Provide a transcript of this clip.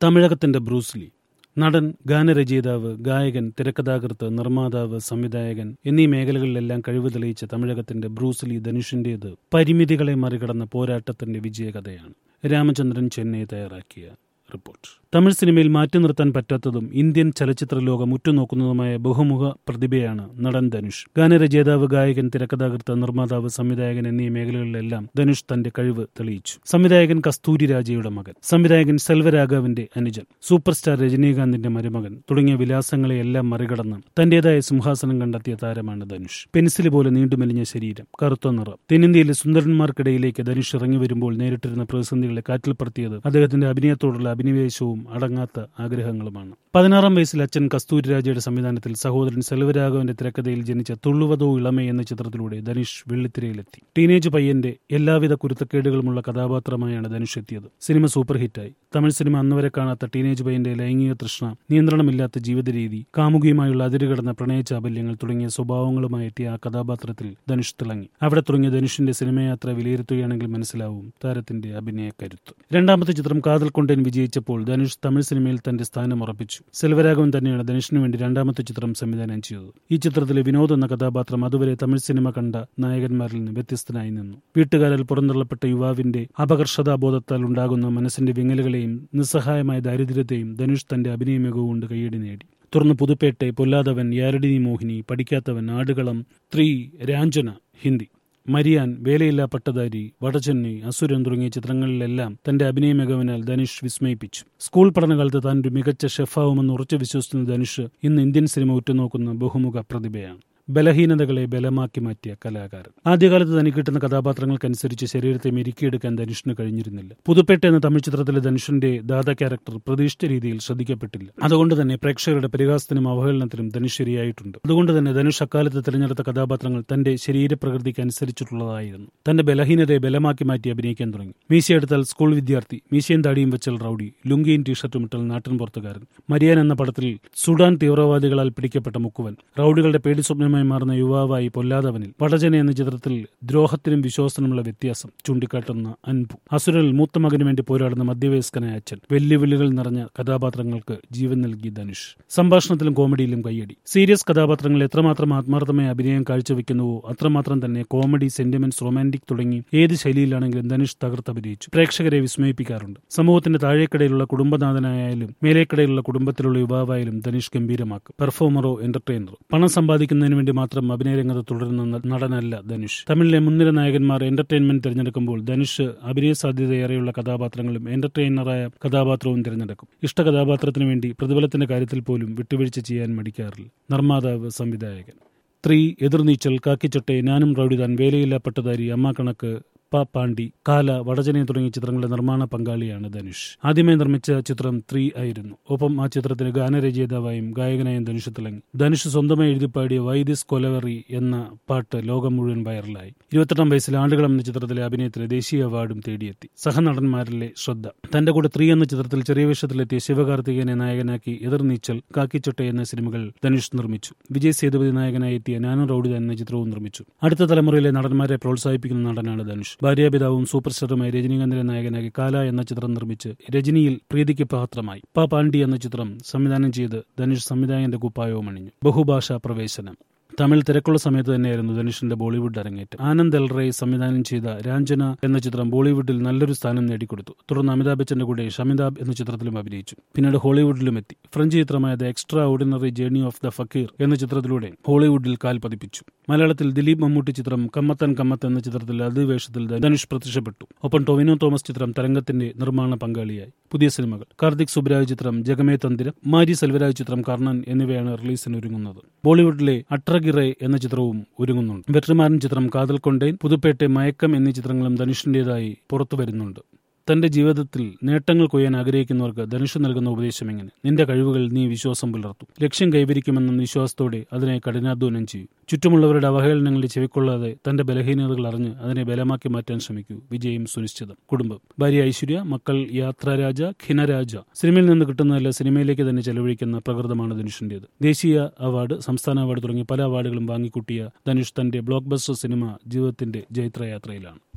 തമിഴകത്തിന്റെ Bruce Lee നടൻ ഗാനരചയിതാവ് ഗായകൻ തിരക്കഥാകൃത്ത് നിർമ്മാതാവ് സംവിധായകൻ എന്നീ മേഖലകളിലെല്ലാം കഴിവ് തെളിയിച്ച തമിഴകത്തിന്റെ ബ്രൂസ്ലി ധനുഷിന്റേത് പരിമിതികളെ മറികടന്ന പോരാട്ടത്തിന്റെ വിജയകഥയാണ് രാമചന്ദ്രൻ ചെന്നൈ തയ്യാറാക്കിയ റിപ്പോർട്ട് തമിഴ് സിനിമയിൽ മാറ്റി നിർത്താൻ പറ്റാത്തതും ഇന്ത്യൻ ചലച്ചിത്ര ലോകം ഉറ്റുനോക്കുന്നതുമായ ബഹുമുഖ പ്രതിഭയാണ് നടൻ ധനുഷ് ഗാനരചയിതാവ് ഗായകൻ തിരക്കഥാകൃത്ത് നിർമ്മാതാവ് സംവിധായകൻ എന്നീ മേഖലകളിലെല്ലാം ധനുഷ് തന്റെ കഴിവ് തെളിയിച്ചു സംവിധായകൻ കസ്തൂരി രാജയുടെ മകൻ സംവിധായകൻ സെൽവരാഘവന്റെ അനുജൻ സൂപ്പർ സ്റ്റാർ രജനീകാന്തിന്റെ മരുമകൻ തുടങ്ങിയ വിലാസങ്ങളെയെല്ലാം മറികടന്ന് തന്റേതായ സിംഹാസനം കണ്ടെത്തിയ താരമാണ് ധനുഷ് പെൻസിൽ പോലെ നീണ്ടുമെലിഞ്ഞ ശരീരം കറുത്ത നിറം തെന്നിന്ത്യയിലെ സുന്ദരന്മാർക്കിടയിലേക്ക് ധനുഷ് ഇറങ്ങി വരുമ്പോൾ നേരിട്ടിരുന്ന പ്രതിസന്ധികളെ കാറ്റിൽ പറത്തിയത് അദ്ദേഹത്തിന്റെ അഭിനയത്തോടുള്ള അഭിനിവേശവും അടങ്ങാത്ത ആഗ്രഹങ്ങളുമാണ് പതിനാറാം വയസ്സിൽ അച്ഛൻ കസ്തൂരി രാജയുടെ സംവിധാനത്തിൽ സഹോദരൻ സെൽവരാഘവന്റെ തിരക്കഥയിൽ ജനിച്ച തുള്ളുവതോ ഇളമേ എന്ന ചിത്രത്തിലൂടെ ധനുഷ് വെള്ളിത്തിരയിലെത്തി ടീനേജ് പയ്യന്റെ എല്ലാവിധ കുരുത്തക്കേടുകളുമുള്ള കഥാപാത്രമായാണ് ധനുഷ് എത്തിയത് സിനിമ സൂപ്പർ ഹിറ്റായി തമിഴ് സിനിമ അന്നുവരെ കാണാത്ത ടീനേജ് പയ്യന്റെ ലൈംഗിക തൃഷ്ണ നിയന്ത്രണമില്ലാത്ത ജീവിത രീതി കാമുകിയുമായുള്ള അതിരുകടന്ന പ്രണയ ചാബല്യങ്ങൾ തുടങ്ങിയ സ്വഭാവങ്ങളുമായി എത്തിയ ആ കഥാപാത്രത്തിൽ ധനുഷ് തിളങ്ങി അവിടെ തുടങ്ങിയ ധനുഷിന്റെ സിനിമയാത്ര വിലയിരുത്തുകയാണെങ്കിൽ മനസ്സിലാവും താരത്തിന്റെ അഭിനയ കരുത്ത് രണ്ടാമത്തെ ചിത്രം കാതൽ കൊണ്ടേൻ വിജയിച്ചപ്പോൾ ധനുഷ് തമിഴ് സിനിമയിൽ തന്റെ സ്ഥാനം ഉറപ്പിച്ചു സെൽവരാഘവൻ തന്നെയാണ് ധനുഷിന് വേണ്ടി രണ്ടാമത്തെ ചിത്രം സംവിധാനം ചെയ്തത് ഈ ചിത്രത്തിലെ വിനോദ് എന്ന കഥാപാത്രം അതുവരെ തമിഴ് സിനിമ കണ്ട നായകന്മാരിൽ നിന്ന് വ്യത്യസ്തനായി നിന്നു വീട്ടുകാരാൽ പുറന്തള്ളപ്പെട്ട യുവാവിന്റെ അപകർഷതാബോധത്താൽ ഉണ്ടാകുന്ന മനസ്സിന്റെ വിങ്ങലുകളെയും നിസ്സഹായമായ ദാരിദ്ര്യത്തെയും ധനുഷ് തന്റെ അഭിനയ മികവ് കൊണ്ട് കൈയടി നേടി തുടർന്ന് പുതുപ്പേട്ടെ പൊല്ലാതവൻ യാരടിനി മോഹിനി പഠിക്കാത്തവൻ ആടുകളം ത്രീ രാഞ്ജന ഹിന്ദി മരിയാൻ വേലയില്ലാ പട്ടധാരി വടചെന്നൈ അസുരൻ തുടങ്ങിയ ചിത്രങ്ങളിലെല്ലാം തന്റെ അഭിനയ മികവിനാൽ ധനുഷ് വിസ്മയിപ്പിച്ചു സ്കൂൾ പഠനകാലത്ത് താൻ ഒരു മികച്ച ഷെഫാവുമെന്ന് ഉറച്ചു വിശ്വസിക്കുന്ന ധനുഷ് ഇന്ന് ഇന്ത്യൻ സിനിമ ഉറ്റുനോക്കുന്ന ബഹുമുഖ പ്രതിഭയാണ് ബലഹീനതകളെ ബലമാക്കി മാറ്റിയ കലാകാരൻ ആദ്യകാലത്ത് തനിക്ക് കിട്ടുന്ന കഥാപാത്രങ്ങൾക്കനുസരിച്ച് ശരീരത്തെ മെരുക്കിയെടുക്കാൻ ധനുഷിന് കഴിഞ്ഞിരുന്നില്ല പുതുപ്പേട്ട എന്ന തമിഴ് ചിത്രത്തിലെ ധനുഷിന്റെ ദാദ ക്യാരക്ടർ പ്രതീക്ഷിച്ച രീതിയിൽ ശ്രദ്ധിക്കപ്പെട്ടില്ല അതുകൊണ്ട് തന്നെ പ്രേക്ഷകരുടെ പരിഹാസത്തിനും അവഹേളനത്തിനും ധനുഷ് ശരിയായിട്ടുണ്ട് അതുകൊണ്ട് തന്നെ ധനുഷ് അക്കാലത്ത് തിരഞ്ഞെടുത്ത കഥാപാത്രങ്ങൾ തന്റെ ശരീരപ്രകൃതിക്ക് അനുസരിച്ചിട്ടുള്ളതായിരുന്നു തന്റെ ബലഹീനതയെ ബലമാക്കി മാറ്റി അഭിനയിക്കാൻ തുടങ്ങി മീശയെടുത്താൽ സ്കൂൾ വിദ്യാർത്ഥി മീശയും താടിയും വെച്ചൽ റൌഡി ലുങ്കിയും ടീഷർട്ടും ഇട്ടൽ നാട്ടിൻ പുറത്തുകാരൻ മരിയാൻ എന്ന പടത്തിൽ സുഡാൻ തീവ്രവാദികളാൽ പിടിക്കപ്പെട്ട മുക്കുവൻ റൌഡികളുടെ പേടി സ്വപ്നമായി മാറുന്ന യുവാവായി പൊല്ലാതവനിൽ വടജന എന്ന ചിത്രത്തിൽ ദ്രോഹത്തിനും വിശ്വാസത്തിനുമുള്ള വ്യത്യാസം ചൂണ്ടിക്കാട്ടുന്ന അൻപു അസുരൽ മൂത്ത മകന് വേണ്ടി പോരാടുന്ന മധ്യവയസ്കനായ അച്ഛൻ വെല്ലുവിളികൾ നിറഞ്ഞ കഥാപാത്രങ്ങൾക്ക് ജീവൻ നൽകി ധനുഷ് സംഭാഷണത്തിലും കോമഡിയിലും കയ്യടി സീരിയസ് കഥാപാത്രങ്ങൾ എത്രമാത്രം ആത്മാർത്ഥമായ അഭിനയം കാഴ്ചവെക്കുന്നുവോ അത്രമാത്രം തന്നെ കോമഡി സെന്റിമെന്റ്സ് റൊമാന്റിക് തുടങ്ങി ഏത് ശൈലിയിലാണെങ്കിലും ധനുഷ് തകർത്തഭിനയിച്ചു പ്രേക്ഷകരെ വിസ്മയിപ്പിക്കാറുണ്ട് സമൂഹത്തിന്റെ താഴേക്കിടയിലുള്ള കുടുംബനാഥനായാലും മേലേക്കിടയിലുള്ള കുടുംബത്തിലുള്ള യുവാവായാലും ധനുഷ് ഗംഭീരമാക്കും പെർഫോമറോ എന്റർടൈനറോ പണം സമ്പാദിക്കുന്നതിന് വേണ്ടി മാത്രം അഭിനയരംഗത്ത് തുടരുന്ന നടനല്ല ധനുഷ് തമിഴിലെ മുൻനിര നായകന്മാർ എന്റർടൈൻമെന്റ് തിരഞ്ഞെടുക്കുമ്പോൾ ധനുഷ് അഭിനയ സാധ്യതയേറെയുള്ള കഥാപാത്രങ്ങളും എന്റർടൈനറായ കഥാപാത്രവും തിരഞ്ഞെടുക്കും ഇഷ്ട കഥാപാത്രത്തിന് വേണ്ടി പ്രതിഫലത്തിന്റെ കാര്യത്തിൽ പോലും വിട്ടുവീഴ്ച ചെയ്യാൻ മടിക്കാറില്ല നിർമ്മാതാവ് സംവിധായകൻ ത്രീ എതിർനീച്ചൽ കാക്കിച്ചട്ടെ ഞാനും റൌഡിതാൻ വേലയില്ല പട്ടധാരി അമ്മ കണക്ക് പ പാണ്ടി കാല വടജനെ തുടങ്ങിയ ചിത്രങ്ങളുടെ നിർമ്മാണ പങ്കാളിയാണ് ധനുഷ് ആദ്യമായി നിർമ്മിച്ച ചിത്രം ത്രീ ആയിരുന്നു ഒപ്പം ആ ചിത്രത്തിന് ഗാനരചയിതാവായും ഗായകനായും ധനുഷ് തിളങ്ങി ധനുഷ് സ്വന്തമായി എഴുതിപ്പാടിയ വൈദിസ് കൊലവറി എന്ന പാട്ട് ലോകം മുഴുവൻ വൈറലായി ഇരുപത്തെട്ടാം വയസ്സിൽ ആളുകൾ എന്ന ചിത്രത്തിലെ അഭിനയത്തിന് ദേശീയ അവാർഡും തേടിയെത്തി സഹനടന്മാരിലെ ശ്രദ്ധ തന്റെ കൂടെ ത്രീ എന്ന ചിത്രത്തിൽ ചെറിയ വേഷത്തിലെത്തിയ ശിവകാർത്തികേയനെ നായകനാക്കി എതിർനീച്ചൽ കാക്കിച്ചൊട്ടെ എന്ന സിനിമകൾ ധനുഷ് നിർമ്മിച്ചു വിജയ് സേതുപതി നായകനായി എത്തിയ നാനോ റൌഡിത എന്ന ചിത്രവും നിർമ്മിച്ചു അടുത്ത തലമുറയിലെ നടന്മാരെ പ്രോത്സാഹിപ്പിക്കുന്ന നടനാണ് ധനുഷ് ഭാര്യാപിതാവും സൂപ്പർ സ്റ്റാറുമായ രജനീകാന്തിനെ നായകനാക്കി കാല എന്ന ചിത്രം നിർമ്മിച്ച് രജനിയിൽ പ്രീതിക്ക് പാത്രമായി പ പാണ്ഡി എന്ന ചിത്രം സംവിധാനം ചെയ്ത് ധനുഷ് സംവിധായകന്റെ കുപ്പായവും അണിഞ്ഞു ബഹുഭാഷാ പ്രവേശനം തമിഴ് തിരക്കുള്ള സമയത്ത് തന്നെയായിരുന്നു ധനുഷിന്റെ ബോളിവുഡ് അരങ്ങേറ്റം ആനന്ദ് എൽ റേ സംവിധാനം ചെയ്ത രാഞ്ജന എന്ന ചിത്രം ബോളിവുഡിൽ നല്ലൊരു സ്ഥാനം നേടിക്കൊടുത്തു തുടർന്ന് അമിതാഭ് ബച്ചന്റെ കൂടെ ഷമിതാബ് എന്ന ചിത്രത്തിലും അഭിനയിച്ചു പിന്നീട് ഹോളിവുഡിലും എത്തി ഫ്രഞ്ച് ചിത്രമായ the extraordinary journey of the Fakir എന്ന ചിത്രത്തിലൂടെ ഹോളിവുഡിൽ കാൽ പതിപ്പിച്ചു മലയാളത്തിൽ ദിലീപ് മമ്മൂട്ടി ചിത്രം കമ്മത്തൻ കമ്മത്ത് എന്ന ചിത്രത്തിൽ അതിവേഷത്തിൽ ധനുഷ് പ്രത്യക്ഷപ്പെട്ടു ഒപ്പം ടൊവിനോ തോമസ് ചിത്രം തരംഗത്തിന്റെ നിർമ്മാണ പങ്കാളിയായി പുതിയ സിനിമകൾ കാർത്തിക് സുബ്രാജ് ചിത്രം ജഗമേ തന്തിരം മാരി സെൽവരാജ് ചിത്രം കർണൻ എന്നിവയാണ് റിലീസിന് ഒരുങ്ങുന്നത് ബോളിവുഡിലെ അട്രഗിറെ എന്ന ചിത്രവും ഒരുങ്ങുന്നുണ്ട് വെട്രിമാരൻ ചിത്രം കാതൽ കൊണ്ടേൻ പുതുപ്പേട്ടെ മയക്കം എന്നീ ചിത്രങ്ങളും ധനുഷിന്റേതായി പുറത്തു വരുന്നുണ്ട് തന്റെ ജീവിതത്തിൽ നേട്ടങ്ങൾ കൊയ്യാൻ ആഗ്രഹിക്കുന്നവർക്ക് ധനുഷ് നൽകുന്ന ഉപദേശം എങ്ങനെ നിന്റെ കഴിവുകൾ നീ വിശ്വാസം പുലർത്തും ലക്ഷ്യം കൈവരിക്കുമെന്ന വിശ്വാസത്തോടെ അതിനെ കഠിനാധ്വാനം ചെയ്യൂ ചുറ്റുമുള്ളവരുടെ അവഹേളനങ്ങളിൽ ചെവിക്കൊള്ളാതെ തന്റെ ബലഹീനതകൾ അറിഞ്ഞ് അതിനെ ബലമാക്കി മാറ്റാൻ ശ്രമിക്കൂ വിജയം സുനിശ്ചിതം കുടുംബം ഭാര്യ ഐശ്വര്യ മക്കൾ യാത്രാരാജ ഖിനരാജ സിനിമയിൽ നിന്ന് കിട്ടുന്നതല്ല സിനിമയിലേക്ക് തന്നെ ചെലവഴിക്കുന്ന പ്രകൃതമാണ് ധനുഷിന്റേത് ദേശീയ അവാർഡ് സംസ്ഥാന അവാർഡ് തുടങ്ങിയ പല അവാർഡുകളും വാങ്ങിക്കൂട്ടിയ ധനുഷ് തന്റെ ബ്ലോക്ക് ബസ്റ്റർ സിനിമ ജീവിതത്തിന്റെ ജൈത്രയാത്രയിലാണ്